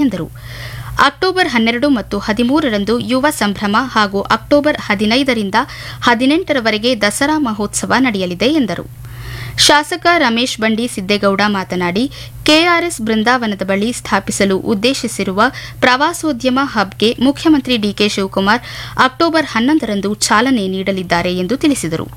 ಎಂದರು ಅಕ್ಟೋಬರ್ ಹನ್ನೆರಡು ಮತ್ತು ಹದಿಮೂರರಂದು ಯುವ ಸಂಭ್ರಮ ಹಾಗೂ ಅಕ್ಟೋಬರ್ ಹದಿನೈದರಿಂದ ಹದಿನೆಂಟರವರೆಗೆ ದಸರಾ ಮಹೋತ್ಸವ ನಡೆಯಲಿದೆ ಎಂದರು ಶಾಸಕ ರಮೇಶ್ ಬಂಡಿ ಸಿದ್ದೇಗೌಡ ಮಾತನಾಡಿ ಕೆಆರ್ಎಸ್ ಬೃಂದಾವನದ ಬಳಿ ಸ್ಥಾಪಿಸಲು ಉದ್ದೇಶಿಸಿರುವ ಪ್ರವಾಸೋದ್ಯಮ ಹಬ್ಗೆ ಮುಖ್ಯಮಂತ್ರಿ ಡಿಕೆ ಶಿವಕುಮಾರ್ ಅಕ್ಟೋಬರ್ ಹನ್ನೊಂದರಂದು ಚಾಲನೆ ನೀಡಲಿದ್ದಾರೆ ಎಂದು ತಿಳಿಸಿದರು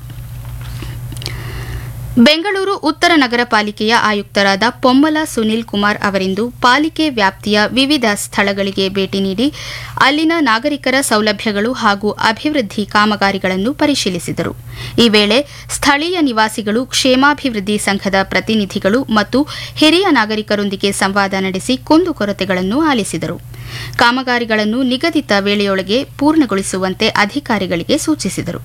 ಬೆಂಗಳೂರು ಉತ್ತರ ನಗರ ಪಾಲಿಕೆಯ ಆಯುಕ್ತರಾದ ಪೊಮ್ಮಲ ಸುನಿಲ್ ಕುಮಾರ್ ಅವರಿಂದು ಪಾಲಿಕೆ ವ್ಯಾಪ್ತಿಯ ವಿವಿಧ ಸ್ಥಳಗಳಿಗೆ ಭೇಟಿ ನೀಡಿ ಅಲ್ಲಿನ ನಾಗರಿಕರ ಸೌಲಭ್ಯಗಳು ಹಾಗೂ ಅಭಿವೃದ್ಧಿ ಕಾಮಗಾರಿಗಳನ್ನು ಪರಿಶೀಲಿಸಿದರು ಈ ವೇಳೆ ಸ್ಥಳೀಯ ನಿವಾಸಿಗಳು ಕ್ಷೇಮಾಭಿವೃದ್ಧಿ ಸಂಘದ ಪ್ರತಿನಿಧಿಗಳು ಮತ್ತು ಹಿರಿಯ ನಾಗರಿಕರೊಂದಿಗೆ ಸಂವಾದ ನಡೆಸಿ ಕುಂದುಕೊರತೆಗಳನ್ನು ಆಲಿಸಿದರು ಕಾಮಗಾರಿಗಳನ್ನು ನಿಗದಿತ ವೇಳೆಯೊಳಗೆ ಪೂರ್ಣಗೊಳಿಸುವಂತೆ ಅಧಿಕಾರಿಗಳಿಗೆ ಸೂಚಿಸಿದರು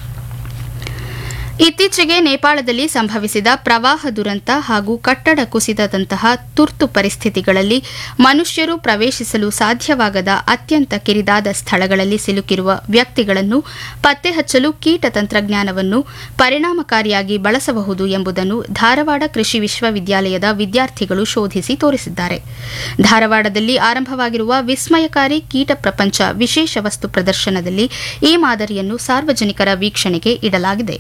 ಇತ್ತೀಚೆಗೆ ನೇಪಾಳದಲ್ಲಿ ಸಂಭವಿಸಿದ ಪ್ರವಾಹ ದುರಂತ ಹಾಗೂ ಕಟ್ಟಡ ಕುಸಿತದಂತಹ ತುರ್ತು ಪರಿಸ್ಥಿತಿಗಳಲ್ಲಿ ಮನುಷ್ಯರು ಪ್ರವೇಶಿಸಲು ಸಾಧ್ಯವಾಗದ ಅತ್ಯಂತ ಕಿರಿದಾದ ಸ್ಥಳಗಳಲ್ಲಿ ಸಿಲುಕಿರುವ ವ್ಯಕ್ತಿಗಳನ್ನು ಪತ್ತೆ ಹಚ್ಚಲು ಕೀಟ ತಂತ್ರಜ್ಞಾನವನ್ನು ಪರಿಣಾಮಕಾರಿಯಾಗಿ ಬಳಸಬಹುದು ಎಂಬುದನ್ನು ಧಾರವಾಡ ಕೃಷಿ ವಿಶ್ವವಿದ್ಯಾಲಯದ ವಿದ್ಯಾರ್ಥಿಗಳು ಶೋಧಿಸಿ ತೋರಿಸಿದ್ದಾರೆ ಧಾರವಾಡದಲ್ಲಿ ಆರಂಭವಾಗಿರುವ ವಿಸ್ಮಯಕಾರಿ ಕೀಟ ಪ್ರಪಂಚ ವಿಶೇಷ ವಸ್ತು ಪ್ರದರ್ಶನದಲ್ಲಿ ಈ ಮಾದರಿಯನ್ನು ಸಾರ್ವಜನಿಕರ ವೀಕ್ಷಣೆಗೆ ಇಡಲಾಗಿದೆ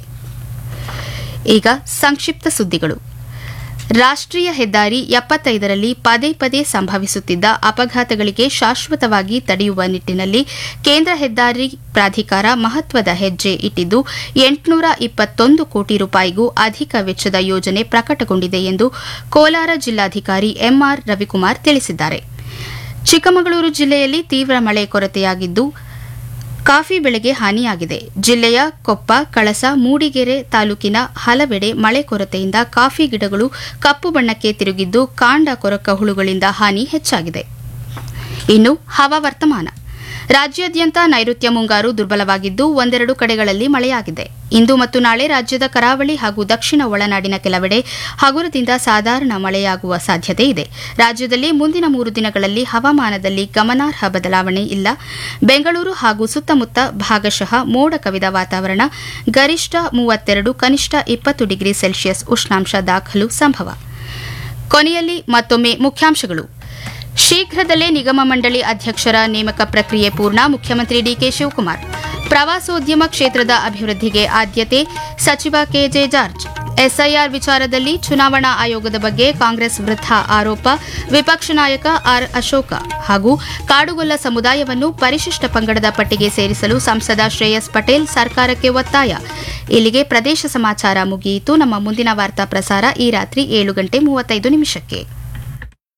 ಈಗ ಸಂಕ್ಷಿಪ್ತ ಸುದ್ದಿಗಳು ರಾಷ್ಟ್ರೀಯ ಹೆದ್ದಾರಿ ಎಪ್ಪತ್ತೈದರಲ್ಲಿ ಪದೇ ಪದೇ ಸಂಭವಿಸುತ್ತಿದ್ದ ಅಪಘಾತಗಳಿಗೆ ಶಾಶ್ವತವಾಗಿ ತಡೆಯುವ ನಿಟ್ಟಿನಲ್ಲಿ ಕೇಂದ್ರ ಹೆದ್ದಾರಿ ಪ್ರಾಧಿಕಾರ ಮಹತ್ವದ ಹೆಜ್ಜೆ ಇಟ್ಟಿದ್ದು ಎಂಟುನೂರ ಇಪ್ಪತ್ತೊಂದು ಕೋಟಿ ರೂಪಾಯಿಗೂ ಅಧಿಕ ವೆಚ್ಚದ ಯೋಜನೆ ಪ್ರಕಟಗೊಂಡಿದೆ ಎಂದು ಕೋಲಾರ ಜಿಲ್ಲಾಧಿಕಾರಿ ಎಂಆರ್ ರವಿಕುಮಾರ್ ತಿಳಿಸಿದ್ದಾರೆ ಚಿಕ್ಕಮಗಳೂರು ಜಿಲ್ಲೆಯಲ್ಲಿ ತೀವ್ರ ಮಳೆ ಕೊರತೆಯಾಗಿದ್ದು ಕಾಫಿ ಬೆಳೆಗೆ ಹಾನಿಯಾಗಿದೆ ಜಿಲ್ಲೆಯ ಕೊಪ್ಪ ಕಳಸ ಮೂಡಿಗೆರೆ ತಾಲೂಕಿನ ಹಲವೆಡೆ ಮಳೆ ಕೊರತೆಯಿಂದ ಕಾಫಿ ಗಿಡಗಳು ಕಪ್ಪು ಬಣ್ಣಕ್ಕೆ ತಿರುಗಿದ್ದು ಕಾಂಡ ಕೊರಕ ಹುಳುಗಳಿಂದ ಹಾನಿ ಹೆಚ್ಚಾಗಿದೆ ಇನ್ನು ಹವಾವರ್ತಮಾನ ರಾಜ್ಯಾದ್ಯಂತ ನೈಋತ್ಯ ಮುಂಗಾರು ದುರ್ಬಲವಾಗಿದ್ದು ಒಂದೆರಡು ಕಡೆಗಳಲ್ಲಿ ಮಳೆಯಾಗಿದೆ ಇಂದು ಮತ್ತು ನಾಳೆ ರಾಜ್ಯದ ಕರಾವಳಿ ಹಾಗೂ ದಕ್ಷಿಣ ಒಳನಾಡಿನ ಕೆಲವೆಡೆ ಹಗುರದಿಂದ ಸಾಧಾರಣ ಮಳೆಯಾಗುವ ಸಾಧ್ಯತೆ ಇದೆ ರಾಜ್ಯದಲ್ಲಿ ಮುಂದಿನ ಮೂರು ದಿನಗಳಲ್ಲಿ ಹವಾಮಾನದಲ್ಲಿ ಗಮನಾರ್ಹ ಬದಲಾವಣೆ ಇಲ್ಲ ಬೆಂಗಳೂರು ಹಾಗೂ ಸುತ್ತಮುತ್ತ ಭಾಗಶಃ ಮೋಡ ಕವಿದ ವಾತಾವರಣ ಗರಿಷ್ಠ ಮೂವತ್ತೆರಡು ಕನಿಷ್ಠ ಇಪ್ಪತ್ತು ಡಿಗ್ರಿ ಸೆಲ್ಸಿಯಸ್ ಉಷ್ಣಾಂಶ ದಾಖಲು ಸಂಭವ ಕೊನೆಯಲ್ಲಿ ಮತ್ತೊಮ್ಮೆ ಮುಖ್ಯಾಂಶಗಳು ಶೀಘ್ರದಲ್ಲೇ ನಿಗಮ ಮಂಡಳಿ ಅಧ್ಯಕ್ಷರ ನೇಮಕ ಪ್ರಕ್ರಿಯೆ ಪೂರ್ಣ ಮುಖ್ಯಮಂತ್ರಿ ಡಿಕೆ ಶಿವಕುಮಾರ್ ಪ್ರವಾಸೋದ್ಯಮ ಕ್ಷೇತ್ರದ ಅಭಿವೃದ್ಧಿಗೆ ಆದ್ಯತೆ ಸಚಿವ ಕೆಜೆ ಜಾರ್ಜ್ ಎಸ್ಐಆರ್ ವಿಚಾರದಲ್ಲಿ ಚುನಾವಣಾ ಆಯೋಗದ ಬಗ್ಗೆ ಕಾಂಗ್ರೆಸ್ ವೃದ್ಧ ಆರೋಪ ವಿಪಕ್ಷ ನಾಯಕ ಆರ್ ಅಶೋಕ ಹಾಗೂ ಕಾಡುಗೊಲ್ಲ ಸಮುದಾಯವನ್ನು ಪರಿಶಿಷ್ಟ ಪಂಗಡದ ಪಟ್ಟಿಗೆ ಸೇರಿಸಲು ಸಂಸದ ಶ್ರೇಯಸ್ ಪಟೇಲ್ ಸರ್ಕಾರಕ್ಕೆ ಒತ್ತಾಯ ಇಲ್ಲಿಗೆ ಪ್ರದೇಶ ಸಮಾಚಾರ ಮುಗಿಯಿತು ನಮ್ಮ ಮುಂದಿನ ವಾರ್ತಾ ಪ್ರಸಾರ ಈ ರಾತ್ರಿ ಏಳು ಗಂಟೆ ಮೂವತ್ತೈದು ನಿಮಿಷಕ್ಕೆ